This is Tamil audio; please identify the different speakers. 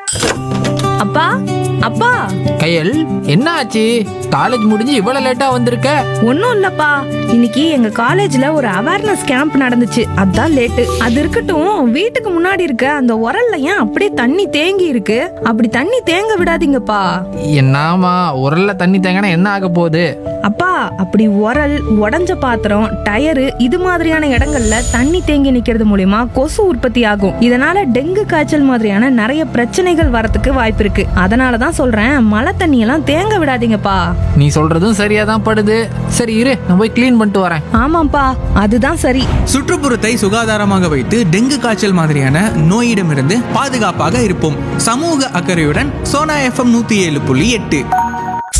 Speaker 1: அப்பா அப்பா
Speaker 2: கையல் என்ன ஆச்சு காலேஜ் முடிஞ்சு இவ்வளவு லேட்டா வந்திருக்க
Speaker 1: ஒன்றும் இல்லப்பா இன்னைக்கு எங்க காலேஜ்ல ஒரு அவேர்னஸ் கேம்ப் நடந்துச்சு அதான் லேட்டு அது இருக்கட்டும் வீட்டுக்கு முன்னாடி இருக்க அந்த உரல்ல ஏன் அப்படியே தண்ணி தேங்கி இருக்கு அப்படி தண்ணி தேங்க விடாதீங்கப்பா
Speaker 2: என்னாமா உரல்ல தண்ணி தேங்கினா என்ன ஆக போகுது
Speaker 1: அப்பா அப்படி உரல் உடஞ்ச பாத்திரம் டயரு இது மாதிரியான இடங்கள்ல தண்ணி தேங்கி நிக்கிறது மூலியமா கொசு உற்பத்தி ஆகும் இதனால டெங்கு காய்ச்சல் மாதிரியான நிறைய பிரச்சனைகள் வரத்துக்கு வாய்ப்பு இருக்கு அதனாலதான் சொல்றேன் மழை தண்ணி எல்லாம் தேங்க விடாதீங்கப்பா
Speaker 2: நீ சொல்றதும் சரியா தான் படுது சரி இரு நான் போய் க்ளீன் பண்ணிட்டு வரேன்
Speaker 1: ஆமாப்பா அதுதான் சரி
Speaker 3: சுற்றுப்புறத்தை சுகாதாரமாக வைத்து டெங்கு காய்ச்சல் மாதிரியான நோயிடமிருந்து பாதுகாப்பாக இருப்போம் சமூக அக்கறையுடன் சோனா எஃப்எம் நூத்தி ஏழு புள்ளி எட்டு